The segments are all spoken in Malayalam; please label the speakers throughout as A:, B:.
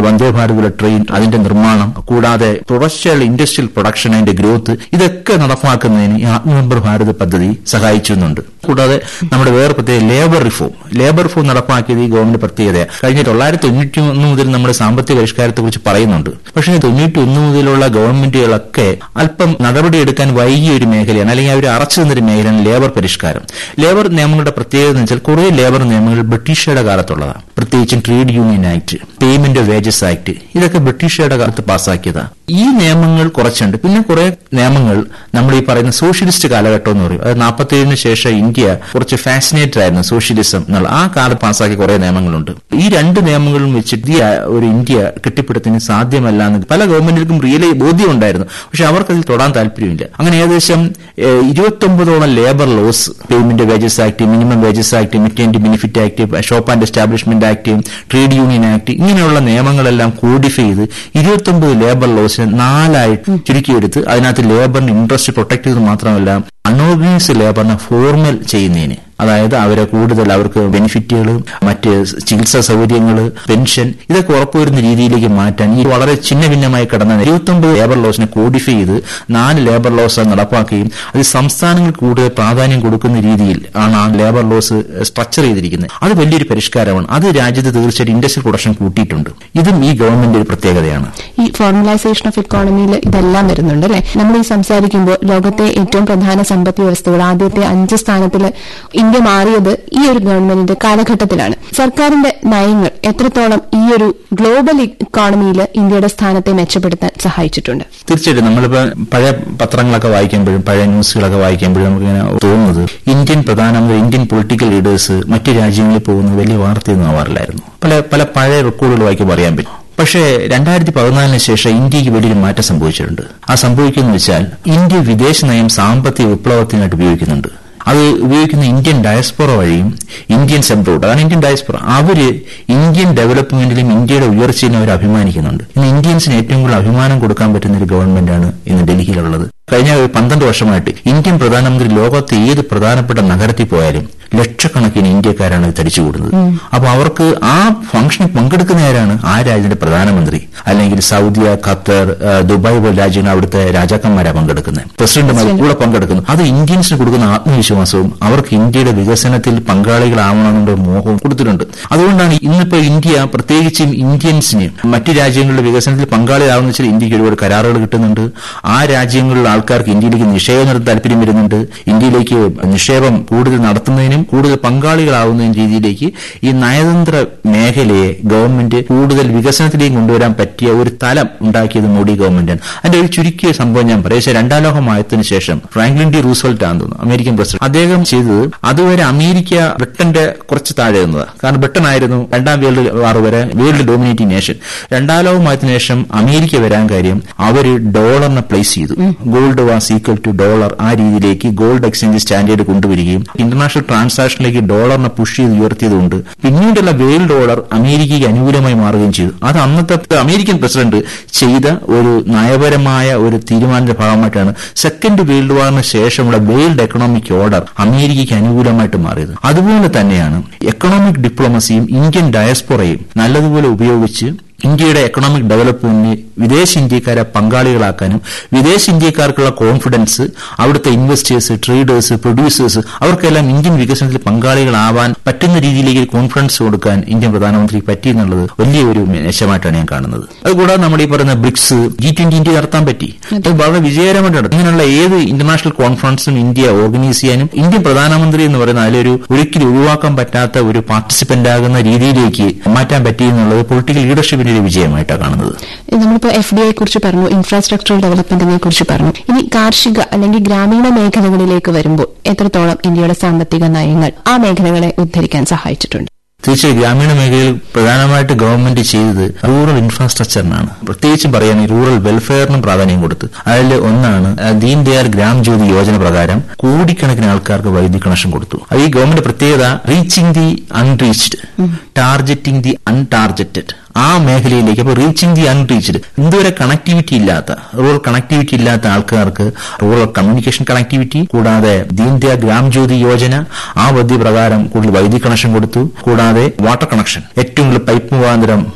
A: നമ്മുടെ വന്ദേ ഭാരതിലെ ട്രെയിൻ അതിന്റെ നിർമ്മാണം കൂടാതെ തുടർച്ചയായുള്ള ഇൻഡസ്ട്രിയൽ പ്രൊഡക്ഷൻ അതിന്റെ ഗ്രോത്ത് ഇതൊക്കെ നടപ്പാക്കുന്നതിന് ഈ ആത്മനിർഭർ ഭാരത് പദ്ധതി സഹായിച്ചുന്നുണ്ട് കൂടാതെ നമ്മുടെ വേറെ പ്രത്യേക ലേബർ റിഫോം ലേബർ റിഫോം നടപ്പാക്കിയത് ഈ ഗവൺമെന്റ് പ്രത്യേകത കഴിഞ്ഞ തൊള്ളായിരത്തി തൊണ്ണൂറ്റി ഒന്ന് മുതൽ നമ്മുടെ സാമ്പത്തിക പരിഷ്കാരത്തെ കുറിച്ച് പറയുന്നുണ്ട് പക്ഷേ തൊണ്ണൂറ്റി ഒന്ന് മുതലുള്ള ഗവൺമെന്റുകളൊക്കെ അല്പം നടപടിയെടുക്കാൻ വൈകിയ ഒരു മേഖലയാണ് അല്ലെങ്കിൽ അവർ അറച്ചു നിന്നൊരു മേഖലയാണ് ലേബർ പരിഷ്കാരം ലേബർ നിയമങ്ങളുടെ പ്രത്യേകത എന്ന് വെച്ചാൽ കുറെ ലേബർ നിയമങ്ങൾ ബ്രിട്ടീഷുകാരുടെ കാലത്തുള്ളതാണ് പ്രത്യേകിച്ചും trade union act payment of wages act ഇതൊക്കെ ബ്രിട്ടീഷുകാരുടെ കാലത്ത് പാസ്സാക്കിയതാണ് ഈ നിയമങ്ങൾ കുറച്ചുണ്ട് പിന്നെ കുറെ നിയമങ്ങൾ നമ്മൾ ഈ പറയുന്ന സോഷ്യലിസ്റ്റ് കാലഘട്ടം എന്ന് പറയും അത് നാൽപ്പത്തേഴിന് ശേഷം ഇന്ത്യ കുറച്ച് ഫാസിനേറ്റഡ് ആയിരുന്നു സോഷ്യലിസം എന്നുള്ള ആ കാലത്ത് പാസ്സാക്കിയ കുറെ നിയമങ്ങളുണ്ട് ഈ രണ്ട് നിയമങ്ങളും വെച്ചിട്ട് ഈ ഒരു ഇന്ത്യ കെട്ടിപ്പടുത്തിന് സാധ്യമല്ല എന്ന് പല ഗവൺമെന്റുകൾക്കും റിയലി ബോധ്യം ഉണ്ടായിരുന്നു പക്ഷെ അവർക്കതിൽ തൊടാൻ താല്പര്യമില്ല അങ്ങനെ ഏകദേശം ഇരുപത്തൊമ്പതോളം labour laws payment wages act minimum wages act maternity benefit act shop and establishment act trade union act ഇങ്ങനെയുള്ള നിയമങ്ങളെല്ലാം കോഡിഫൈ ചെയ്ത് ഇരുപത്തൊമ്പത് ലേബർ ലോസിനെ നാലായിട്ട് ചുരുക്കിയെടുത്ത് അതിനകത്ത് ലേബറിന് ഇൻട്രസ്റ്റ് പ്രൊട്ടക്ട് ചെയ്ത് മാത്രമല്ല അൺഓർഗനൈസ്ഡ് ലേബറിനെ ഫോർമൽ ചെയ്യുന്നതിന് അതായത് അവരെ കൂടുതൽ അവർക്ക് ബെനിഫിറ്റുകൾ മറ്റ് ചികിത്സാ സൗകര്യങ്ങൾ പെൻഷൻ ഇതൊക്കെ ഉറപ്പുവരുന്ന രീതിയിലേക്ക് മാറ്റാൻ ഈ വളരെ ചിന്ന ഭിന്നമായി കിടന്ന ഇരുപത്തൊമ്പത് ലേബർ ലോസിനെ കോഡിഫൈ ചെയ്ത് നാല് ലേബർ ലോസ് നടപ്പാക്കുകയും അത് സംസ്ഥാനങ്ങൾ കൂടുതൽ പ്രാധാന്യം കൊടുക്കുന്ന രീതിയിൽ ആണ് ആ ലേബർ ലോസ് സ്ട്രക്ചർ ചെയ്തിരിക്കുന്നത് അത് വലിയൊരു പരിഷ്കാരമാണ് അത് രാജ്യത്ത് തീർച്ചയായിട്ടും ഇൻഡസ്ട്രിയൽ പ്രൊഡക്ഷൻ കൂട്ടിയിട്ടുണ്ട് ഇതും ഈ ഗവൺമെന്റ് ഒരു പ്രത്യേകതയാണ്
B: ഈ ഫോർമലൈസേഷൻ ഓഫ് ഇക്കോണമിയിൽ ഇതെല്ലാം വരുന്നുണ്ട് അല്ലെ നമ്മൾ ഈ സംസാരിക്കുമ്പോൾ ലോകത്തെ ഏറ്റവും പ്രധാന സമ്പദ് വ്യവസ്ഥകൾ ആദ്യത്തെ അഞ്ച് സ്ഥാനത്തിൽ ഇന്ത്യ മാറിയത് ഈ ഒരു ഗവൺമെന്റിന്റെ കാലഘട്ടത്തിലാണ് സർക്കാരിന്റെ നയങ്ങൾ എത്രത്തോളം ഈ ഒരു ഗ്ലോബൽ ഇക്കോണമിയിൽ ഇന്ത്യയുടെ സ്ഥാനത്തെ മെച്ചപ്പെടുത്താൻ സഹായിച്ചിട്ടുണ്ട്
A: തീർച്ചയായിട്ടും നമ്മളിപ്പോ പഴയ പത്രങ്ങളൊക്കെ വായിക്കുമ്പോഴും പഴയ ന്യൂസുകളൊക്കെ വായിക്കുമ്പോഴും നമുക്ക് ഇങ്ങനെ തോന്നുന്നത് ഇന്ത്യൻ പ്രധാനമന്ത്രി ഇന്ത്യൻ പൊളിറ്റിക്കൽ ലീഡേഴ്സ് മറ്റു രാജ്യങ്ങളിൽ പോകുന്നത് വലിയ വാർത്തയൊന്നും ആവാറില്ലായിരുന്നു പല പല പഴയ റെക്കോർഡുകൾ വായിക്കുമ്പോൾ അറിയാൻ പറ്റും പക്ഷേ രണ്ടായിരത്തി പതിനാലിന് ശേഷം ഇന്ത്യക്ക് വലിയൊരു മാറ്റം സംഭവിച്ചിട്ടുണ്ട് ആ സംഭവിക്കുന്നത് വെച്ചാൽ ഇന്ത്യ വിദേശ നയം സാമ്പത്തിക വിപ്ലവത്തിനായിട്ട് ഉപയോഗിക്കുന്നുണ്ട് അത് ഉപയോഗിക്കുന്ന ഇന്ത്യൻ ഡയസ്പോറ വഴിയും ഇന്ത്യൻസ് എംബ്രോഡ് അതാണ് ഇന്ത്യൻ ഡയസ്പോറ അവര് ഇന്ത്യൻ ഡെവലപ്മെന്റിലും ഇന്ത്യയുടെ ഉയർച്ചയിലും അവർ അഭിമാനിക്കുന്നുണ്ട് ഇന്ന് ഇന്ത്യൻസിന് ഏറ്റവും കൂടുതൽ അഭിമാനം കൊടുക്കാൻ പറ്റുന്ന ഒരു ഗവൺമെന്റാണ് ഇന്ന് ഡൽഹിയിലുള്ളത് കഴിഞ്ഞ പന്ത്രണ്ട് വർഷമായിട്ട് ഇന്ത്യൻ പ്രധാനമന്ത്രി ലോകത്തെ ഏത് പ്രധാനപ്പെട്ട നഗരത്തിൽ പോയാലും ലക്ഷക്കണക്കിന് ഇന്ത്യക്കാരാണ് തടിച്ചുകൂടുന്നത് അപ്പൊ അവർക്ക് ആ ഫംഗ്ഷനിൽ പങ്കെടുക്കുന്നവരാണ് ആ രാജ്യത്തിന്റെ പ്രധാനമന്ത്രി അല്ലെങ്കിൽ സൗദിയ ഖത്തർ ദുബായ് പോലെ രാജ്യങ്ങൾ അവിടുത്തെ രാജാക്കന്മാരാണ് പങ്കെടുക്കുന്നത് പ്രസിഡന്റുമാർ കൂടെ പങ്കെടുക്കുന്നു അത് ഇന്ത്യൻസിന് കൊടുക്കുന്ന ആത്മവിശ്വാസവും അവർക്ക് ഇന്ത്യയുടെ വികസനത്തിൽ പങ്കാളികളാവണമെന്നുള്ള മോഹവും കൊടുത്തിട്ടുണ്ട് അതുകൊണ്ടാണ് ഇന്നിപ്പോ ഇന്ത്യ പ്രത്യേകിച്ചും ഇന്ത്യൻസിന് മറ്റു രാജ്യങ്ങളുടെ വികസനത്തിൽ പങ്കാളിയാവുന്ന വെച്ചാൽ ഇന്ത്യക്ക് ഒരുപാട് കരാറുകൾ കിട്ടുന്നുണ്ട് ആ രാജ്യങ്ങളിലുള്ള ആൾക്കാർക്ക് ഇന്ത്യയിലേക്ക് നിക്ഷേപം നടത്താൻ താല്പര്യം വരുന്നുണ്ട് ഇന്ത്യയിലേക്ക് നിക്ഷേപം കൂടുതൽ നടത്തുന്നതിനും കൂടുതൽ പങ്കാളികളാവുന്നതിനും രീതിയിലേക്ക് ഈ നയതന്ത്ര മേഖലയെ ഗവൺമെന്റ് കൂടുതൽ വികസനത്തിലേക്ക് കൊണ്ടുവരാൻ പറ്റിയ ഒരു തലം ഉണ്ടാക്കിയത് മോഡി ഗവൺമെന്റാണ് അതിന്റെ ഒരു ചുരുക്കിയ സംഭവം ഞാൻ പറയാം പക്ഷേ രണ്ടാം ലോകമായതിനു ശേഷം ഫ്രാങ്ക്ലിൻ ഡി റൂസോൾട്ട് ആണെന്ന് തോന്നുന്നു അമേരിക്കൻ പ്രസിഡന്റ് അദ്ദേഹം ചെയ്തത് അതുവരെ അമേരിക്ക ബ്രിട്ടന്റെ കുറച്ച് താഴെ നിന്നതാണ് കാരണം ബ്രിട്ടൻ ആയിരുന്നു രണ്ടാം വേൾഡ് വാർ വരെ വേൾഡ് ഡോമിനേറ്റിംഗ് നേഷൻ രണ്ടാം ലോകമായതിനു ശേഷം അമേരിക്ക വരാൻ കാര്യം അവര് ഡോളറിനെ പ്ലേസ് ചെയ്തു gold was equal to dollar ആ രീതിയിലേക്ക് ഗോൾഡ് എക്സ്ചേഞ്ച് സ്റ്റാൻഡേർഡ് കൊണ്ടുവരികയും ഇന്റർനാഷണൽ ട്രാൻസാക്ഷനിലേക്ക് ഡോളറിനെ പുഷ് ചെയ്ത് ഉയർത്തിയതുകൊണ്ട് പിന്നീടുള്ള വേൾഡ് ഡോളർ അമേരിക്കയ്ക്ക് അനുകൂലമായി മാറുകയും ചെയ്തു അത് അന്നത്തെ അമേരിക്കൻ പ്രസിഡന്റ് ചെയ്ത ഒരു നയപരമായ ഒരു തീരുമാനത്തിന്റെ ഭാഗമായിട്ടാണ് സെക്കൻഡ് വേൾഡ് വാറിന് ശേഷമുള്ള വേൾഡ് എക്കണോമിക് ഓർഡർ അമേരിക്കയ്ക്ക് അനുകൂലമായിട്ട് മാറിയത് അതുപോലെ തന്നെയാണ് എക്കണോമിക് ഡിപ്ലോമസിയും ഇന്ത്യൻ ഡയസ്പൊറയും നല്ലതുപോലെ ഉപയോഗിച്ച് ഇന്ത്യയുടെ എക്കണോമിക് ഡെവലപ്മെന്റിന് വിദേശ ഇന്ത്യക്കാരെ പങ്കാളികളാക്കാനും വിദേശ ഇന്ത്യക്കാർക്കുള്ള കോൺഫിഡൻസ് അവിടുത്തെ ഇൻവെസ്റ്റേഴ്സ് ട്രേഡേഴ്സ് പ്രൊഡ്യൂസേഴ്സ് അവർക്കെല്ലാം ഇന്ത്യൻ വികസനത്തിൽ പങ്കാളികളാവാൻ പറ്റുന്ന രീതിയിലേക്ക് കോൺഫിഡൻസ് കൊടുക്കാൻ ഇന്ത്യൻ പ്രധാനമന്ത്രിക്ക് പറ്റി എന്നുള്ളത് വലിയൊരു മെച്ചമായിട്ടാണ് ഞാൻ കാണുന്നത് അതുകൂടാതെ നമ്മുടെ ഈ പറയുന്ന ബ്രിക്സ് ജി ട്വന്റി ഇന്ത്യ നടത്താൻ പറ്റി അത് വളരെ വിജയകരമായിട്ട് നടത്തി ഇങ്ങനെയുള്ള ഏത് ഇന്റർനാഷണൽ കോൺഫറൻസും ഇന്ത്യ ഓർഗനൈസ് ചെയ്യാനും ഇന്ത്യൻ പ്രധാനമന്ത്രി എന്ന് പറയുന്ന അതിലൊരു ഒരിക്കലും ഒഴിവാക്കാൻ പറ്റാത്ത ഒരു പാർട്ടിസിപ്പന്റ് ആകുന്ന രീതിയിലേക്ക് മാറ്റാൻ പറ്റി എന്നുള്ളത് പൊളിറ്റിക്കൽ ലീഡർഷിപ്പിന്റെ ഒരു വിജയമായിട്ടാണ് കാണുന്നത്
B: നമ്മളിപ്പോൾ എഫ് ഡി ഐ കുറിച്ച് പറഞ്ഞു ഇൻഫ്രാസ്ട്രക്ചറൽ ഡെവലപ്മെന്റിനെ കുറിച്ച് പറഞ്ഞു ഇനി കാർഷിക അല്ലെങ്കിൽ ഗ്രാമീണ മേഖലകളിലേക്ക് വരുമ്പോൾ എത്രത്തോളം ഇന്ത്യയുടെ സാമ്പത്തിക നയങ്ങൾ ആ മേഖലകളെ ഉദ്ധരിക്കാൻ സഹായിച്ചിട്ടുണ്ട്
A: തീർച്ചയായും ഗ്രാമീണ മേഖലയിൽ പ്രധാനമായിട്ട് ഗവൺമെന്റ് ചെയ്തത് റൂറൽ ഇൻഫ്രാസ്ട്രക്ചറിനാണ് പ്രത്യേകിച്ചും പറയുകയാണെങ്കിൽ റൂറൽ വെൽഫെയറിനും പ്രാധാന്യം കൊടുത്ത് അതിൽ ഒന്നാണ് ദീൻ ദയാൽ ഗ്രാം ജ്യോതി യോജന പ്രകാരം കോടിക്കണക്കിന് ആൾക്കാർക്ക് വൈദ്യുതി കണക്ഷൻ കൊടുത്തു അത് ഈ ഗവൺമെന്റ് പ്രത്യേകത reaching the unreached targeting the untargeted ആ മേഖലയിലേക്ക് അപ്പോൾ റീച്ചിങ് ദി അൺറീച്ച്ഡ് ഇതുവരെ കണക്ടിവിറ്റി ഇല്ലാത്ത റൂറൽ കണക്ടിവിറ്റി ഇല്ലാത്ത ആൾക്കാർക്ക് റൂറൽ കമ്മ്യൂണിക്കേഷൻ കണക്ടിവിറ്റി കൂടാതെ ദീൻദയാൽ ഗ്രാം ജ്യോതി യോജന ആ പദ്ധതി പ്രകാരം കൂടുതൽ വൈദ്യുതി കണക്ഷൻ കൊടുത്തു കൂടാതെ വാട്ടർ കണക്ഷൻ ഏറ്റവും കൂടുതൽ പൈപ്പ് മുഖാന്തരം വെള്ളം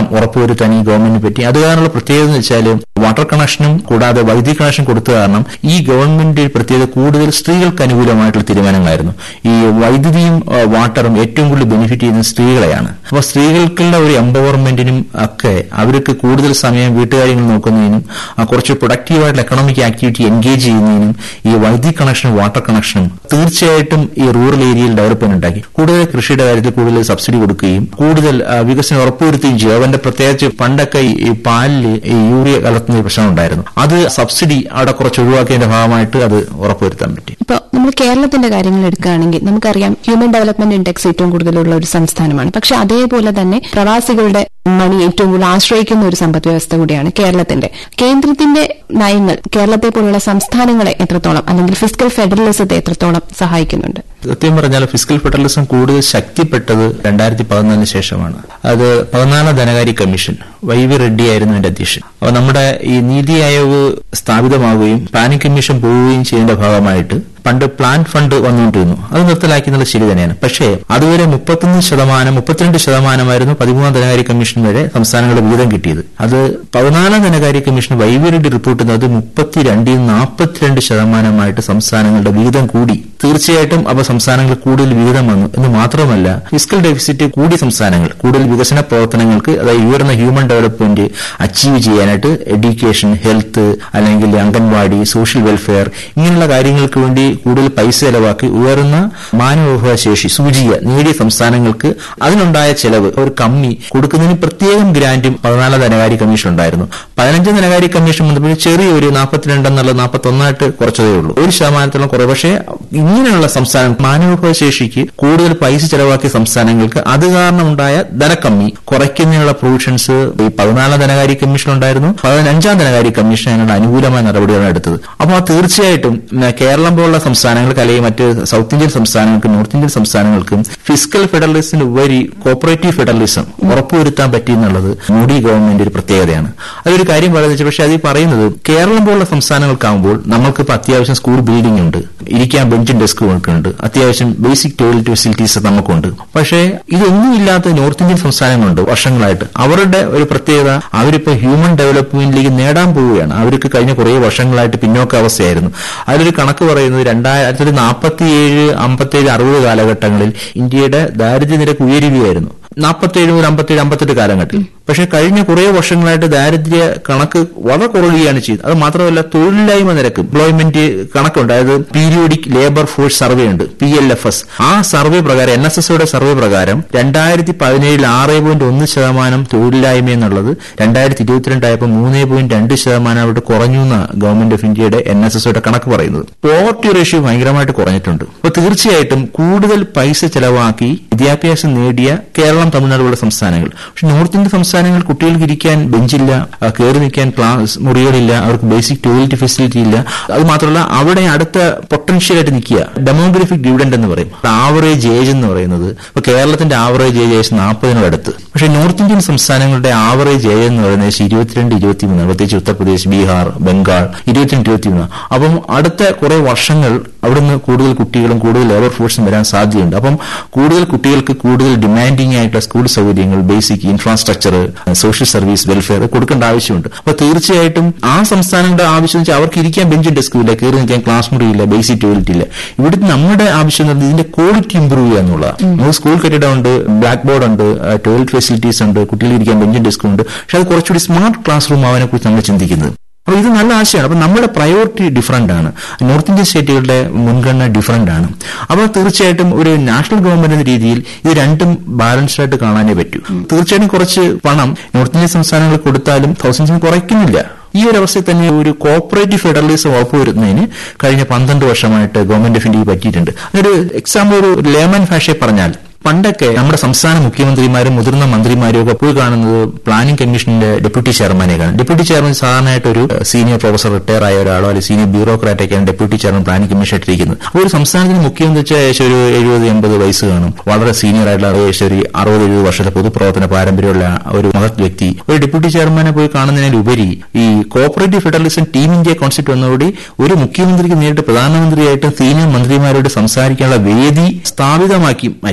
A: ഉറപ്പുവരുത്താൻ ഈ ഗവൺമെന്റിനെ പറ്റി അത് കാരണമുള്ള പ്രത്യേകത എന്ന് വെച്ചാൽ വാട്ടർ കണക്ഷനും കൂടാതെ വൈദ്യുതി കണക്ഷൻ കൊടുത്ത കാരണം ഈ ഗവൺമെന്റ് പ്രത്യേകത കൂടുതൽ സ്ത്രീകൾക്ക് അനുകൂലമായിട്ടുള്ള തീരുമാനങ്ങളായിരുന്നു ഈ വൈദ്യുതിയും ആ, വാട്ടറും ഏറ്റവും കൂടുതൽ ബെനിഫിറ്റ് ചെയ്യുന്നത് സ്ത്രീകളെയാണ് അപ്പോൾ സ്ത്രീകൾക്കുള്ള ഒരു എംപവർമെന്റിനും ഒക്കെ അവർക്ക് കൂടുതൽ സമയം വീട്ടുകാര്യങ്ങൾ നോക്കുന്നതിനും ആ, കുറച്ച് പ്രൊഡക്റ്റീവായിട്ടുള്ള എക്കണോമിക് ആക്ടിവിറ്റി എൻഗേജ് ചെയ്യുന്നതിനും ഈ വൈദ്യുതി കണക്ഷനും വാട്ടർ കണക്ഷനും തീർച്ചയായിട്ടും ഈ റൂറൽ ഏരിയയിൽ ഡെവലപ്മെന്റ് ഉണ്ടാക്കി കൂടുതൽ കൃഷിയുടെ കാര്യത്തിൽ കൂടുതൽ സബ്സിഡി കൊടുക്കുകയും കൂടുതൽ ആ, വികസനം ഉറപ്പുവരുത്തുകയും ചെയ്യും അവന്റെ പ്രത്യേകിച്ച് പണ്ടൊക്കെ ഈ- ഈ പാലിൽ ഈ യൂറിയ കലർത്തുന്ന ഒരു പ്രശ്നം ഉണ്ടായിരുന്നു അത് സബ്സിഡി അവിടെ കുറച്ച് ഒഴിവാക്കിയതിന്റെ ഭാഗമായിട്ട് അത് ഉറപ്പുവരുത്താൻ പറ്റി
B: ഇപ്പോൾ നമ്മൾ കേരളത്തിന്റെ കാര്യങ്ങൾ എടുക്കുകയാണെങ്കിൽ നമുക്കറിയാം ഹ്യൂമൻ ഡെവലപ്മെന്റ് ഇൻഡെക്സ് ഏറ്റവും കൂടുതലുള്ള ഒരു സംസ്ഥാനമാണ് പക്ഷെ അതേപോലെ തന്നെ പ്രവാസികളുടെ മണി ഏറ്റവും കൂടുതൽ ആശ്രയിക്കുന്ന ഒരു സമ്പദ് വ്യവസ്ഥ കൂടിയാണ് കേരളത്തിന്റെ കേന്ദ്രത്തിന്റെ നയങ്ങൾ കേരളത്തെ പോലുള്ള സംസ്ഥാനങ്ങളെ എത്രത്തോളം അല്ലെങ്കിൽ ഫിസിക്കൽ ഫെഡറലിസത്തെ എത്രത്തോളം സഹായിക്കുന്നുണ്ട്
A: സത്യം പറഞ്ഞാൽ ഫിസിക്കൽ ഫെഡറലിസം കൂടുതൽ ശക്തിപ്പെട്ടത് രണ്ടായിരത്തി പതിനാലിന് ശേഷമാണ് അത് പതിനാലാം ധനകാര്യ കമ്മീഷൻ വൈ വി റെഡ്ഡി ആയിരുന്നു അതിന്റെ അധ്യക്ഷൻ അപ്പോൾ നമ്മുടെ ഈ നീതി ആയോഗ് സ്ഥാപിതമാവുകയും പ്ലാനിംഗ് കമ്മീഷൻ പോവുകയും ചെയ്യുന്നതിന്റെ ഭാഗമായിട്ട് പണ്ട് പ്ലാൻ ഫണ്ട് വന്നുകൊണ്ടിരുന്നു അത് നിർത്തലാക്കി എന്നുള്ളത് ശരി തന്നെയാണ് പക്ഷേ അതുവരെ മുപ്പത്തൊന്ന് ശതമാനം മുപ്പത്തിരണ്ട് ശതമാനമായിരുന്നു പതിമൂന്നാം ധനകാര്യ കമ്മീഷൻ വരെ സംസ്ഥാനങ്ങളുടെ വീതം കിട്ടിയത് അത് പതിനാലാം ധനകാര്യ കമ്മീഷൻ വൈവരുടെ റിപ്പോർട്ട് ചെയ്യുന്നത് മുപ്പത്തിരണ്ടിൽ നാൽപ്പത്തിരണ്ട് ശതമാനമായിട്ട് സംസ്ഥാനങ്ങളുടെ വീതം കൂടി തീർച്ചയായിട്ടും അവ സംസ്ഥാനങ്ങൾ കൂടുതൽ വീതം വന്നു എന്ന് മാത്രമല്ല ഫിസിക്കൽ ഡെഫിസിറ്റ് കൂടിയ സംസ്ഥാനങ്ങൾ കൂടുതൽ വികസന പ്രവർത്തനങ്ങൾക്ക് അതായത് ഉയർന്ന ഹ്യൂമൻ ഡെവലപ്മെന്റ് അച്ചീവ് ചെയ്യാനായിട്ട് എഡ്യൂക്കേഷൻ ഹെൽത്ത് അല്ലെങ്കിൽ അംഗൻവാടി സോഷ്യൽ വെൽഫെയർ ഇങ്ങനെയുള്ള കാര്യങ്ങൾക്ക് വേണ്ടി കൂടുതൽ പൈസ ചെലവാക്കി ഉയർന്ന മാനവവിഭവ ശേഷി സൂചിക നേടിയ സംസ്ഥാനങ്ങൾക്ക് അതിനുണ്ടായ ചെലവ് ഒരു കമ്മി കൊടുക്കുന്നതിന് പ്രത്യേകം ഗ്രാന്റും പതിനാലാം ധനകാര്യ കമ്മീഷൻ ഉണ്ടായിരുന്നു പതിനഞ്ചാം ധനകാര്യ കമ്മീഷൻ വന്നപ്പോൾ ചെറിയൊരു നാൽപ്പത്തിരണ്ട് എന്നുള്ളത് നാൽപ്പത്തൊന്നായിട്ട് കുറച്ചതേ ഉള്ളൂ ഒരു ശതമാനത്തോളം കുറവ് പക്ഷേ ഇങ്ങനെയുള്ള സംസ്ഥാനം മാനവവിഭവ ശേഷിക്ക് കൂടുതൽ പൈസ ചെലവാക്കിയ സംസ്ഥാനങ്ങൾക്ക് അത് കാരണമുണ്ടായ ധനക്കമ്മി കുറയ്ക്കുന്നതിനുള്ള പ്രൊവിഷൻസ് ഈ പതിനാലാം ധനകാര്യ കമ്മീഷൻ ഉണ്ടായിരുന്നു പതിനഞ്ചാം ധനകാര്യ കമ്മീഷൻ അതിനുള്ള അനുകൂലമായ നടപടികളാണ് എടുത്തത് അപ്പോൾ തീർച്ചയായിട്ടും ഉം, കേരളം പോലുള്ള സംസ്ഥാനങ്ങൾക്ക് അല്ലെങ്കിൽ മറ്റ് സൗത്ത് ഇന്ത്യൻ സംസ്ഥാനങ്ങൾക്കും നോർത്ത് ഇന്ത്യൻ സംസ്ഥാനങ്ങൾക്കും ഫിസിക്കൽ ഫെഡറലിസത്തിന് ഉപരി കോപ്പറേറ്റീവ് ഫെഡറലിസം ഉറപ്പുവരുത്താൻ പറ്റി എന്നുള്ളത് മോഡി ഗവൺമെന്റ് ഒരു പ്രത്യേകതയാണ് അതൊരു കാര്യം പറയുന്നത് വെച്ചാൽ പക്ഷേ അത് ഈ പറയുന്നത് കേരളം പോലുള്ള സംസ്ഥാനങ്ങൾക്കാകുമ്പോൾ നമ്മൾക്ക് ഇപ്പൊ അത്യാവശ്യം സ്കൂൾ ബിൽഡിംഗ് ഉണ്ട് ഇരിക്കാൻ ബെഞ്ചും ഡെസ്കും ഒക്കെ ഉണ്ട് അത്യാവശ്യം ബേസിക് ടോയ്ലറ്റ് ഫെസിലിറ്റീസ് നമുക്കുണ്ട് പക്ഷേ ഇതൊന്നും ഇല്ലാത്ത നോർത്ത് ഇന്ത്യൻ സംസ്ഥാനങ്ങളുണ്ട് വർഷങ്ങളായിട്ട് അവരുടെ ഒരു പ്രത്യേകത അവരിപ്പോ ഹ്യൂമൻ ഡെവലപ്മെന്റിലേക്ക് നേടാൻ പോവുകയാണ് അവർക്ക് കഴിഞ്ഞ കുറേ വർഷങ്ങളായിട്ട് പിന്നോക്ക അവസ്ഥയായിരുന്നു അതിലൊരു കണക്ക് പറയുന്നത് രണ്ടായിരത്തി നാൽപ്പത്തിയേഴ് അമ്പത്തേഴ് അറുപത് കാലഘട്ടങ്ങളിൽ ഇന്ത്യയുടെ ദാരിദ്ര്യ നിരക്ക് ഉയരുകയായിരുന്നു നാൽപ്പത്തേഴ് മുതൽ അമ്പത്തേഴ് അമ്പത്തെട്ട് കാലഘട്ടത്തിൽ പക്ഷെ കഴിഞ്ഞ കുറേ വർഷങ്ങളായിട്ട് ദാരിദ്ര്യ കണക്ക് വളരെ കുറയുകയാണ് ചെയ്തത് അത് മാത്രമല്ല തൊഴിലില്ലായ്മ നിരക്ക് എംപ്ലോയ്മെന്റ് കണക്കുണ്ട് അതായത് പീരിയോഡിക് ലേബർ ഫോഴ്സ് സർവേ ഉണ്ട് പി എൽ എഫ് എസ് ആ സർവേ പ്രകാരം എൻ എസ് എസ്ഒയുടെ സർവേ പ്രകാരം രണ്ടായിരത്തി പതിനേഴിൽ ആറ് പോയിന്റ് ഒന്ന് ശതമാനം തൊഴിലില്ലായ്മ എന്നുള്ളത് രണ്ടായിരത്തി ഇരുപത്തിരണ്ടായപ്പോൾ മൂന്ന് പോയിന്റ് രണ്ട് ശതമാനമായിട്ട് കുറഞ്ഞു എന്ന ഗവൺമെന്റ് ഓഫ് ഇന്ത്യയുടെ എൻ എസ് എസ്ഒയുടെ കണക്ക് പറയുന്നത് പോവർട്ടി റേഷ്യോ ഭയങ്കരമായിട്ട് കുറഞ്ഞിട്ടുണ്ട് അപ്പോൾ തീർച്ചയായിട്ടും കൂടുതൽ പൈസ ചെലവാക്കി വിദ്യാഭ്യാസം നേടിയ കേരളം തമിഴ്നാട് പോലുള്ള സംസ്ഥാനങ്ങൾ പക്ഷെ നോർത്ത് ഇന്ത്യൻ സംസ്ഥാനങ്ങൾ കുട്ടികൾക്ക് ഇരിക്കാൻ ബെഞ്ചില്ല ആ, കയറി നിൽക്കാൻ ക്ലാസ് മുറികളില്ല അവർക്ക് ബേസിക് ടോയ്ലറ്റ് ഫെസിലിറ്റി ഇല്ല അത് മാത്രമല്ല അവിടെ അടുത്ത പൊട്ടൻഷ്യൽ ആയിട്ട് നിൽക്കുക ഡെമോഗ്രഫിക് ഡിവിഡൻഡ് എന്ന് പറയും ആവറേജ് ഏജ് എന്ന് പറയുന്നത് ഇപ്പൊ കേരളത്തിന്റെ ആവറേജ് ഏജ് ഏകദേശം നാൽപ്പതിനോട് അടുത്ത് പക്ഷെ നോർത്ത് ഇന്ത്യൻ സംസ്ഥാനങ്ങളുടെ ആവറേജ് ഏജ് എന്ന് പറയുന്നത് ഏകദേശം ഇരുപത്തിരണ്ട് ഇരുപത്തിമൂന്ന് പ്രത്യേകിച്ച് ഉത്തർപ്രദേശ് ബീഹാർ ബംഗാൾ ഇരുപത്തിരണ്ട് ഇരുപത്തിമൂന്ന് അപ്പം അടുത്ത കുറെ വർഷങ്ങൾ അവിടുന്ന് കൂടുതൽ കുട്ടികളും കൂടുതൽ ലേബർ ഫോഴ്സും വരാൻ സാധ്യതയുണ്ട് അപ്പം കൂടുതൽ കുട്ടികൾക്ക് കൂടുതൽ ഡിമാൻഡിംഗ് ആയിട്ടുള്ള സ്കൂൾ സൗകര്യങ്ങൾ basic infrastructure social service welfare കൊടുക്കേണ്ട ആവശ്യമുണ്ട് അപ്പൊ തീർച്ചയായിട്ടും ആ സംസ്ഥാനങ്ങളുടെ ആവശ്യം വെച്ചാൽ അവർക്ക് ഇരിക്കാൻ ബെഞ്ചും ഡെസ്കും ഇല്ല കയറി നിൽക്കാൻ ക്ലാസ് മുറിയില്ല ബേസിക് ടോയ്ലറ്റ് ഇല്ല ഇവിടുത്തെ നമ്മുടെ ആവശ്യം എന്ന് പറയുന്നത് ഇതിന്റെ ക്വാളിറ്റി ഇംപ്രൂവ് ചെയ്യുക എന്നുള്ളതാണ് നമുക്ക് സ്കൂൾ കെട്ടിടം ഉണ്ട് ബ്ലാക്ക് ബോർഡ് ഉണ്ട് ടോയ്ലറ്റ് ഫെസിലിറ്റീസ് ഉണ്ട് കുട്ടികൾ ഇരിക്കാൻ ബെഞ്ചും ഡെസ്കും ഉണ്ട് പക്ഷെ അത് കുറച്ചുകൂടി സ്മാർട്ട് ക്ലാസ് റൂം ആവാനെ കുറിച്ച് നമ്മൾ ചിന്തിക്കുന്നത് അപ്പോൾ ഇത് നല്ല ആശയമാണ് അപ്പോൾ നമ്മുടെ പ്രയോറിറ്റി ഡിഫറൻ്റ് ആണ് നോർത്ത് ഇന്ത്യൻ സ്റ്റേറ്റുകളുടെ മുൻഗണന ഡിഫറൻ്റ് ആണ് അപ്പോൾ തീർച്ചയായിട്ടും ഒരു നാഷണൽ ഗവൺമെന്റ് എന്ന രീതിയിൽ ഇത് രണ്ടും ബാലൻസ്ഡ് ആയിട്ട് കാണാനേ പറ്റൂ തീർച്ചയായിട്ടും കുറച്ച് പണം നോർത്ത് ഇന്ത്യൻ സംസ്ഥാനങ്ങൾ കൊടുത്താലും തൗസൻഡ്സിന് കുറയ്ക്കുന്നില്ല ഈ ഒരു അവസ്ഥയിൽ തന്നെ ഒരു കോപ്പറേറ്റീവ് ഫെഡറലിസം ഉറപ്പുവരുത്തുന്നതിന് കഴിഞ്ഞ പന്ത്രണ്ട് വർഷമായിട്ട് ഗവൺമെന്റ് ഓഫ് ഇന്ത്യക്ക് പറ്റിയിട്ടുണ്ട് ഒരു എക്സാമ്പിൾ ഒരു ലേമൻ ഭാഷയിൽ പറഞ്ഞാൽ പണ്ടൊക്കെ നമ്മുടെ സംസ്ഥാന മുഖ്യമന്ത്രിമാരും മുതിർന്ന മന്ത്രിമാരും ഒക്കെ പോയി കാണുന്നത് പ്ലാനിംഗ് കമ്മീഷന്റെ ഡെപ്യൂട്ടി ചെയർമാനെ കാണും ഡെപ്യൂട്ടി ചെയർമാൻ സാധാരണയായിട്ട് ഒരു സീനിയർ പ്രൊഫസർ റിട്ടയർ ആയ ഒരാളോ അല്ലെങ്കിൽ സീനിയർ ബ്യൂറോക്രാറ്റൊക്കെയാണ് ഡെപ്യൂട്ടി ചെയർമാൻ പ്ലാനിംഗ് കമ്മീഷൻ ഇട്ടിരിക്കുന്നത് അപ്പോൾ ഒരു സംസ്ഥാനത്തിന് മുഖ്യമന്ത്രി വെച്ചാൽ ഏകദേശം ഒരു എഴുപത് എൺപത് വയസ്സ് കാണും വളരെ സീനിയർ ആയിട്ടുള്ള ഏകദേശം ഒരു അറുപത് എഴുപത് വർഷത്തെ പൊതുപ്രവർത്തന പാരമ്പര്യമുള്ള ഒരു മഹത് വ്യക്തി ഒരു ഡെപ്യൂട്ടി ചെയർമാനെ പോയി കാണുന്നതിനുപരി ഈ cooperative federalism team India concept വന്നതോടെ ഒരു മുഖ്യമന്ത്രിക്ക് നേരിട്ട് പ്രധാനമന്ത്രിയായിട്ട് സീനിയർ മന്ത്രിമാരോട് സംസാരിക്കാനുള്ള വേദി സ്ഥാപിതമാക്കി മാറ്റി അതാണ്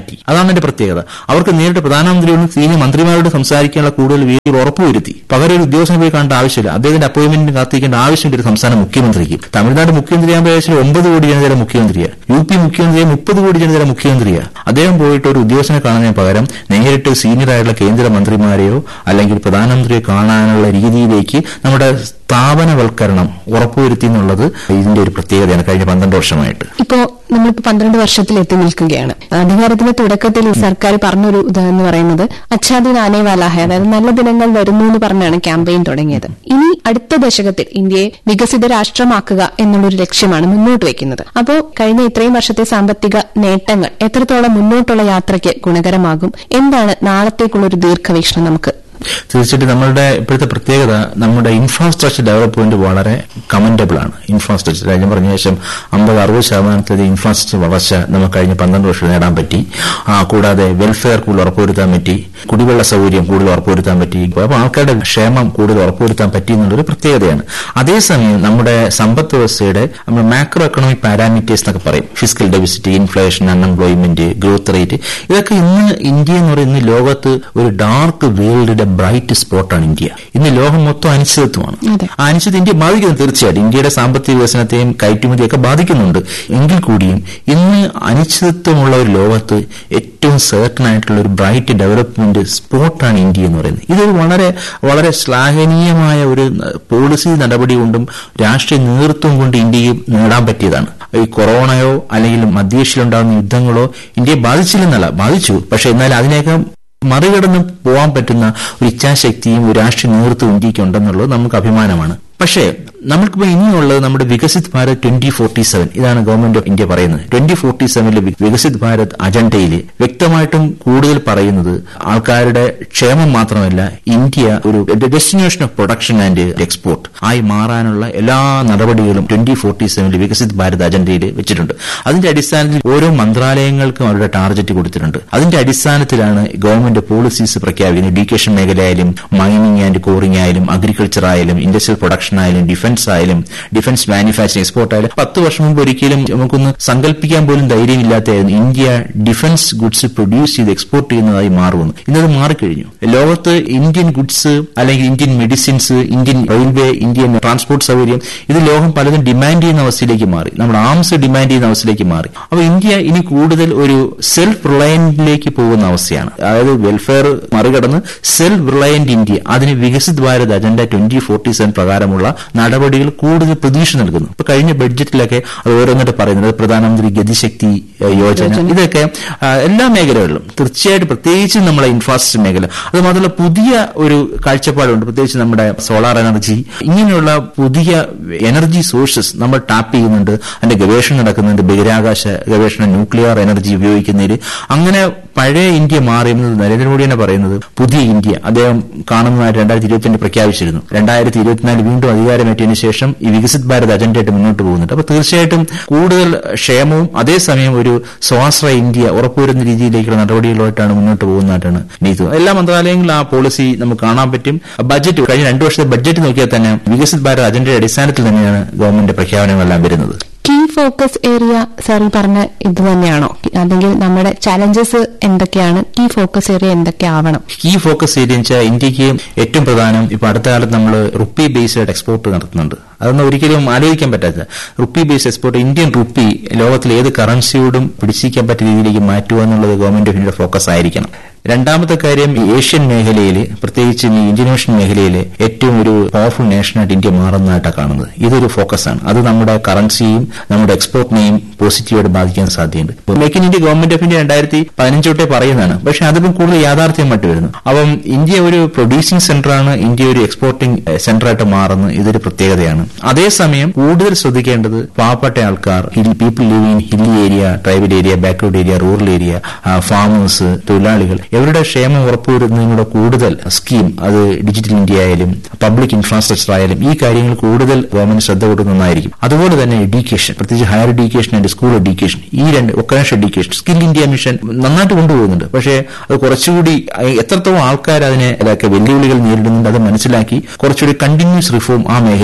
A: അതാണ് എന്റെ പ്രത്യേകത അവർക്ക് നേരിട്ട് പ്രധാനമന്ത്രിയോടും സീനിയർ മന്ത്രിമാരോട് സംസാരിക്കാനുള്ള കൂടുതൽ വേദികൾ ഉറപ്പുവരുത്തി പകരം ഒരു ഉദ്യോഗസ്ഥനെ പോയി കാണേണ്ട ആവശ്യമില്ല അദ്ദേഹത്തിന്റെ അപ്പോയിന്റ്മെന്റിന് കാത്തിരിക്കേണ്ട ആവശ്യമില്ല ഒരു സംസ്ഥാന മുഖ്യമന്ത്രിക്ക് തമിഴ്നാട് മുഖ്യമന്ത്രിയാകുമ്പോൾ ഏകദേശം ഒമ്പത് കോടി ജനതയുടെ മുഖ്യമന്ത്രിയാണ് യു പി മുഖ്യമന്ത്രിയെ മുപ്പത് കോടി ജനതയുടെ മുഖ്യമന്ത്രിയാണ് അദ്ദേഹം പോയിട്ട് ഒരു ഉദ്യോഗസ്ഥനെ കാണുന്നതിന് പകരം നേരിട്ട് സീനിയർ ആയിട്ടുള്ള കേന്ദ്ര മന്ത്രിമാരെയോ അല്ലെങ്കിൽ പ്രധാനമന്ത്രിയെ കാണാനുള്ള രീതിയിലേക്ക് നമ്മുടെ സ്ഥാപനവൽക്കരണം ഉറപ്പുവരുത്തി എന്നുള്ളത് ഇതിന്റെ ഒരു പ്രത്യേകതയാണ് കഴിഞ്ഞ പന്ത്രണ്ട് വർഷമായിട്ട്
B: ഇപ്പോ നമ്മളിപ്പോ പന്ത്രണ്ട് വർഷത്തിൽ എത്തി നിൽക്കുകയാണ് അധികാരത്തിന്റെ തുടക്കത്തിൽ ഈ സർക്കാർ പറഞ്ഞൊരു ഇതെന്ന് പറയുന്നത് അച്ഛാദിൻ ആനേവാലാഹ അതായത് നല്ല ദിനങ്ങൾ വരുന്നു എന്ന് പറഞ്ഞാണ് ക്യാമ്പയിൻ തുടങ്ങിയത് ഇനി അടുത്ത ദശകത്തിൽ ഇന്ത്യയെ വികസിത രാഷ്ട്രമാക്കുക എന്നുള്ളൊരു ലക്ഷ്യമാണ് മുന്നോട്ട് വയ്ക്കുന്നത് അപ്പോൾ കഴിഞ്ഞ ഇത്രയും വർഷത്തെ സാമ്പത്തിക നേട്ടങ്ങൾ എത്രത്തോളം മുന്നോട്ടുള്ള യാത്രയ്ക്ക് ഗുണകരമാകും എന്താണ് നാളത്തേക്കുള്ള ഒരു ദീർഘവീക്ഷണം നമുക്ക്
A: തീർച്ചയായിട്ടും നമ്മളുടെ ഇപ്പോഴത്തെ പ്രത്യേകത നമ്മുടെ ഇൻഫ്രാസ്ട്രക്ചർ ഡെവലപ്മെന്റ് വളരെ കമന്റബിൾ ആണ് ഇൻഫ്രാസ്ട്രക്ചർ രാജ്യം പറഞ്ഞ ശേഷം അമ്പത് അറുപത് ശതമാനത്തിലധികം ഇൻഫ്രാസ്ട്രക്ചർ വളർച്ച നമുക്ക് കഴിഞ്ഞ പന്ത്രണ്ട് വർഷം നേടാൻ പറ്റി ആ കൂടാതെ വെൽഫെയർ കൂടുതൽ ഉറപ്പുവരുത്താൻ പറ്റി കുടിവെള്ള സൗകര്യം കൂടുതൽ ഉറപ്പുവരുത്താൻ പറ്റി അപ്പോൾ ആൾക്കാരുടെ ക്ഷേമം കൂടുതൽ ഉറപ്പുവരുത്താൻ പറ്റി എന്നുള്ളൊരു പ്രത്യേകതയാണ് അതേസമയം നമ്മുടെ സമ്പദ് വ്യവസ്ഥയുടെ നമ്മൾ മാക്രോ എക്കണോമിക് പാരാമീറ്റേഴ്സ് എന്നൊക്കെ പറയും fiscal deficit inflation unemployment growth rate ഇതൊക്കെ ഇന്ന് ഇന്ത്യ എന്ന് പറയുന്ന ലോകത്ത് ഒരു ഡാർക്ക് വേൾഡിന്റെ ബ്രൈറ്റ് സ്പോട്ടാണ് ഇന്ത്യ ഇന്ന് ലോകം മൊത്തം അനിശ്ചിതത്വമാണ്
B: അതെ.
A: ആ അനിശ്ചിതം ഇന്ത്യ ബാധിക്കുന്നു തീർച്ചയായിട്ടും ഇന്ത്യയുടെ സാമ്പത്തിക വികസനത്തെയും കയറ്റുമതിയൊക്കെ ബാധിക്കുന്നുണ്ട് എങ്കിൽ കൂടിയും ഇന്ന് അനിശ്ചിതത്വമുള്ള ഒരു ലോകത്ത് ഏറ്റവും സർട്ടൺ ആയിട്ടുള്ള ഒരു ബ്രൈറ്റ് ഡെവലപ്മെന്റ് സ്പോട്ടാണ് ഇന്ത്യ എന്ന് പറയുന്നത് ഇതൊരു വളരെ വളരെ ശ്ലാഘനീയമായ ഒരു പോളിസി നടപടി കൊണ്ടും രാഷ്ട്രീയ നേതൃത്വം കൊണ്ട് ഇന്ത്യക്ക് നേടാൻ പറ്റിയതാണ് ഈ കൊറോണയോ അല്ലെങ്കിൽ മധ്യേഷ്യയിലുണ്ടാകുന്ന യുദ്ധങ്ങളോ ഇന്ത്യയെ ബാധിച്ചില്ലെന്നല്ല ബാധിച്ചു പക്ഷെ എന്നാൽ അതിനേക്കാൾ മറികടന്ന് പോകാൻ പറ്റുന്ന ഒരു ഇച്ഛാശക്തിയും ഒരു രാഷ്ട്രീയ നേതൃത്വം ഇന്ത്യക്ക് ഉണ്ടെന്നുള്ളത് നമുക്ക് അഭിമാനമാണ് പക്ഷേ നമുക്കിപ്പോൾ ഇനിയുള്ളത് നമ്മുടെ Viksit Bharat twenty forty seven ഇതാണ് ഗവൺമെന്റ് ഓഫ് ഇന്ത്യ പറയുന്നത് ട്വന്റി ഫോർട്ടി സെവനിലെ വികസിത് ഭാരത് അജണ്ടയിൽ വ്യക്തമായിട്ടും കൂടുതൽ പറയുന്നത് ആൾക്കാരുടെ ക്ഷേമം മാത്രമല്ല ഇന്ത്യ ഒരു destination of production and export ആയി മാറാനുള്ള എല്ലാ നടപടികളും ട്വന്റി ഫോർട്ടി സെവനിൽ വികസിത് ഭാരത് അജണ്ടയിൽ വെച്ചിട്ടുണ്ട് അതിന്റെ അടിസ്ഥാനത്തിൽ ഓരോ മന്ത്രാലയങ്ങൾക്കും അവരുടെ ടാർഗറ്റ് കൊടുത്തിട്ടുണ്ട് അതിന്റെ അടിസ്ഥാനത്തിലാണ് ഗവൺമെന്റ് പോളിസീസ് പ്രഖ്യാപിക്കുന്നത് എഡ്യൂക്കേഷൻ മേഖലയായാലും മൈനിങ് ആൻഡ് കോറിംഗ് ആയാലും അഗ്രികൾച്ചർ ആയാലും ഇൻഡസ്ട്രിയൽ പ്രൊഡക്ഷൻ ആയാലും ഡിഫൻസ് ആയാലും ഡിഫൻസ് മാനുഫാക്ചറിംഗ് എക്സ്പോർട്ട് ആയാലും പത്ത് വർഷം മുമ്പ് ഒരിക്കലും നമുക്കൊന്ന് സങ്കല്പിക്കാൻ പോലും ധൈര്യമില്ലാത്തായിരുന്നു ഇന്ത്യ ഡിഫൻസ് ഗുഡ്സ് പ്രൊഡ്യൂസ് ചെയ്ത് എക്സ്പോർട്ട് ചെയ്യുന്നതായി മാറുമെന്ന് ഇന്നത് മാറിക്കഴിഞ്ഞു ലോകത്ത് ഇന്ത്യൻ ഗുഡ്സ് അല്ലെങ്കിൽ Indian medicines Indian railway Indian transport സൗകര്യം ഇത് ലോകം പലതും ഡിമാൻഡ് ചെയ്യുന്ന അവസ്ഥയിലേക്ക് മാറി നമ്മുടെ ആംസ് ഡിമാൻഡ് ചെയ്യുന്ന അവസ്ഥയിലേക്ക് മാറി അപ്പോൾ ഇന്ത്യ ഇനി കൂടുതൽ ഒരു സെൽഫ് റിലയന്റിലേക്ക് പോകുന്ന അവസ്ഥയാണ് അതായത് വെൽഫെയർ മറികടന്ന് സെൽഫ് റിലയന്റ് ഇന്ത്യ അതിന് Viksit Bharat agenda twenty forty seven പ്രകാരമുള്ള നടപടികൾ കൂടുതൽ പ്രതീക്ഷ നൽകുന്നു ഇപ്പൊ കഴിഞ്ഞ ബഡ്ജറ്റിലൊക്കെ അത് ഓരോന്നിട്ട് പറയുന്നത് പ്രധാനമന്ത്രി ഗതിശക്തി ഏഹ്, യോജന ഇതൊക്കെ ആ, എല്ലാ മേഖലകളിലും തീർച്ചയായിട്ടും പ്രത്യേകിച്ച് നമ്മുടെ ഇൻഫ്രാസ്ട്രക്ചർ മേഖല അത് മാത്രമല്ല പുതിയ ഒരു കാഴ്ചപ്പാടുണ്ട് പ്രത്യേകിച്ച് നമ്മുടെ സോളാർ എനർജി ഇങ്ങനെയുള്ള പുതിയ എനർജി സോഴ്സസ് നമ്മൾ ടാപ്പ് ചെയ്യുന്നുണ്ട് അതിന്റെ ഗവേഷണം നടക്കുന്നുണ്ട് ബഹിരാകാശ ഗവേഷണം ന്യൂക്ലിയർ എനർജി ഉപയോഗിക്കുന്നതിൽ അങ്ങനെ പഴയ ഇന്ത്യ മാറിയെന്നത് നരേന്ദ്രമോദി തന്നെ പറയുന്നത് പുതിയ ഇന്ത്യ അദ്ദേഹം കാണുന്നതായിട്ട് രണ്ടായിരത്തി ഇരുപത്തിരണ്ട് പ്രഖ്യാപിച്ചിരുന്നു രണ്ടായിരത്തി ഇരുപത്തിനാല് വീണ്ടും അധികാരമേറ്റതിനു ശേഷം ഈ വികസിത് ഭാരത് അജണ്ടയായിട്ട് മുന്നോട്ട് പോകുന്നുണ്ട് അപ്പൊ തീർച്ചയായിട്ടും കൂടുതൽ ക്ഷേമവും അതേസമയം ഒരു സ്വാശ്രയ ഇന്ത്യ ഉറപ്പുവരുന്ന രീതിയിലേക്കുള്ള നടപടികളുമായിട്ടാണ് മുന്നോട്ട് പോകുന്നതായിട്ടാണ് എനിക്ക് തോന്നുന്നത് എല്ലാ മന്ത്രാലയങ്ങളിലും ആ പോളിസി നമുക്ക് കാണാൻ പറ്റും ബഡ്ജറ്റ് കഴിഞ്ഞ രണ്ടു വർഷത്തെ ബഡ്ജറ്റ് നോക്കിയാൽ തന്നെ വികസിത് ഭാരത് അജണ്ടയുടെ അടിസ്ഥാനത്തിൽ തന്നെയാണ് ഗവൺമെന്റ് പ്രഖ്യാപനങ്ങളെല്ലാം വരുന്നത്
B: കീ ഫോക്കസ് ഏരിയ സാർ ഈ പറഞ്ഞ ഇത് തന്നെയാണോ അല്ലെങ്കിൽ നമ്മുടെ ചാലഞ്ചസ് എന്തൊക്കെയാണ് കീ ഫോക്കസ് ഏരിയ എന്തൊക്കെ ആവണം
A: ഈ ഫോക്കസ് ഏരിയ വെച്ചാൽ ഇന്ത്യക്ക് ഏറ്റവും പ്രധാനം ഇപ്പൊ അടുത്ത കാലത്ത് നമ്മൾ റുപ്പി ബേസ്ഡ് എക്സ്പോർട്ട് നടത്തുന്നുണ്ട് അതൊന്നും ഒരിക്കലും ആലോചിക്കാൻ പറ്റാത്ത rupee based export Indian rupee ലോകത്തിലെ ഏത് കറൻസിയോടും പിടിച്ചിരിക്കാൻ പറ്റിയ രീതിയിലേക്ക് മാറ്റുക എന്നുള്ളത് ഗവൺമെന്റ് ഓഫ് ഇന്ത്യയുടെ ഫോക്കസ് ആയിരിക്കണം രണ്ടാമത്തെ കാര്യം ഈ ഏഷ്യൻ മേഖലയിൽ പ്രത്യേകിച്ച് ഈ ഇന്തോനേഷ്യൻ മേഖലയിൽ ഏറ്റവും ഒരു പവർഫുൾ നേഷനായിട്ട് ഇന്ത്യ മാറുന്നതായിട്ടാണ് കാണുന്നത് ഇതൊരു ഫോക്കസാണ് അത് നമ്മുടെ കറൻസിയും നമ്മുടെ എക്സ്പോർട്ടിനെയും പോസിറ്റീവായിട്ട് ബാധിക്കാൻ സാധ്യതയുണ്ട് ഇപ്പോൾ Make in India government of India രണ്ടായിരത്തി പതിനഞ്ച് തൊട്ടേ പറയുന്നതാണ് പക്ഷെ അതിപ്പം കൂടുതൽ യാഥാർത്ഥ്യമായിട്ട് വരുന്നു അപ്പം ഇന്ത്യ ഒരു പ്രൊഡ്യൂസിംഗ് സെന്ററാണ് ഇന്ത്യ ഒരു എക്സ്പോർട്ടിംഗ് സെന്ററായിട്ട് മാറുന്നത് ഇതൊരു പ്രത്യേകതയാണ് അതേസമയം കൂടുതൽ ശ്രദ്ധിക്കേണ്ടത് പാവപ്പെട്ട ആൾക്കാർ hill people live in hilly area tribal area backward area rural area farmers തൊഴിലാളികൾ ഇവരുടെ ക്ഷേമം ഉറപ്പുവരുന്നതിനുള്ള കൂടുതൽ സ്കീം അത് ഡിജിറ്റൽ ഇന്ത്യ ആയാലും പബ്ലിക് ഇൻഫ്രാസ്ട്രക്ചർ ആയാലും ഈ കാര്യങ്ങൾ കൂടുതൽ ഗവൺമെന്റ് ശ്രദ്ധ കൊടുക്കുന്നതായിരിക്കും അതുപോലെ തന്നെ എഡ്യൂക്കേഷൻ പ്രത്യേകിച്ച് higher education and school education ഈ രണ്ട് vocational education skill India mission നന്നായിട്ട് കൊണ്ടുപോകുന്നുണ്ട് പക്ഷേ അത് കുറച്ചുകൂടി അഹ് എത്രത്തോളം ആൾക്കാർ അതിനെ അതൊക്കെ വെല്ലുവിളികൾ നേരിടുന്നുണ്ട് അത് മനസ്സിലാക്കി കുറച്ചുകൂടി കണ്ടിന്യൂസ് റിഫോം ആ മേഖലയിലും ആവശ്യം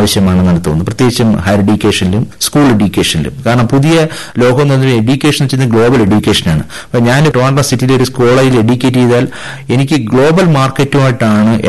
A: ആവശ്യമാണെന്നാണ് തോന്നുന്നത് പ്രത്യേകിച്ചും ഹയർ എഡ്യൂക്കേഷനിലും സ്കൂൾ എഡ്യൂക്കേഷനിലും കാരണം പുതിയ ലോകം എന്ന് പറഞ്ഞാൽ എഡ്യൂക്കേഷൻ വെച്ചാൽ ഗ്ലോബൽ എഡ്യൂക്കേഷനാണ് അപ്പൊ ഞാൻ ട്രിവാൻഡ്രം സിറ്റിയിലെ ഒരു കോളേജിൽ എഡ്യൂക്കേറ്റ് ചെയ്താൽ എനിക്ക് ഗ്ലോബൽ മാർക്കറ്റുമായിട്ടാണ്